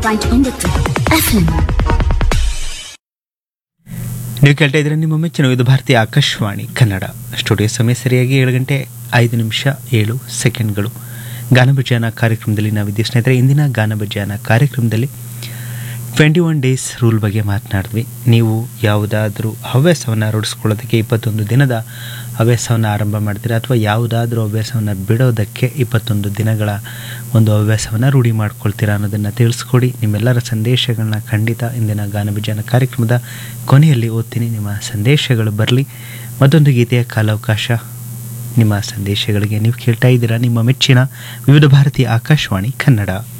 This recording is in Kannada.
ಪಾಯಿಂಟ್ ಒಂಬತ್ತು ಎಫ್ಎಂ ನೀವು ಕೇಳ್ತಾ ಇದ್ರೆ ನಿಮ್ಮ ಮೆಚ್ಚಿನ ಇದು ಭಾರತೀಯ ಆಕಾಶವಾಣಿ ಕನ್ನಡ ಸ್ಟುಡಿಯೋ ಸಮಯ ಸರಿಯಾಗಿ ಏಳು ಗಂಟೆ ಐದು ನಿಮಿಷ ಏಳು ಸೆಕೆಂಡ್ಗಳು ಗಾನಭಜಾನ ಕಾರ್ಯಕ್ರಮದಲ್ಲಿ ನಾವಿದ್ದೀವಿ ಸ್ನೇಹಿತರೆ ಇಂದಿನ ಗಾನಭಜಾನ ಕಾರ್ಯಕ್ರಮದಲ್ಲಿ ಟ್ವೆಂಟಿ ಒನ್ ಡೇಸ್ ರೂಲ್ ಬಗ್ಗೆ ಮಾತನಾಡಿದ್ವಿ ನೀವು ಯಾವುದಾದ್ರೂ ಹವ್ಯಾಸವನ್ನು ರೂಢಿಸ್ಕೊಳ್ಳೋದಕ್ಕೆ ಇಪ್ಪತ್ತೊಂದು ದಿನದ ಹವ್ಯಾಸವನ್ನು ಆರಂಭ ಮಾಡ್ತೀರಾ ಅಥವಾ ಯಾವುದಾದ್ರೂ ಹವ್ಯಾಸವನ್ನು ಬಿಡೋದಕ್ಕೆ ಇಪ್ಪತ್ತೊಂದು ದಿನಗಳ ಒಂದು ಹವ್ಯಾಸವನ್ನು ರೂಢಿ ಮಾಡ್ಕೊಳ್ತೀರಾ ಅನ್ನೋದನ್ನು ತಿಳಿಸ್ಕೊಡಿ ನಿಮ್ಮೆಲ್ಲರ ಸಂದೇಶಗಳನ್ನ ಖಂಡಿತ ಇಂದಿನ ಗಾನಭಜಾನ ಕಾರ್ಯಕ್ರಮದ ಕೊನೆಯಲ್ಲಿ ಓದ್ತೀನಿ ನಿಮ್ಮ ಸಂದೇಶಗಳು ಬರಲಿ ಮತ್ತೊಂದು ಗೀತೆಯ ಕಾಲಾವಕಾಶ ನಿಮ್ಮ ಸಂದೇಶಗಳಿಗೆ ನೀವು ಕೇಳ್ತಾ ಇದ್ದೀರಾ ನಿಮ್ಮ ಮೆಚ್ಚಿನ ವಿವಿಧ ಭಾರತೀಯ ಆಕಾಶವಾಣಿ ಕನ್ನಡ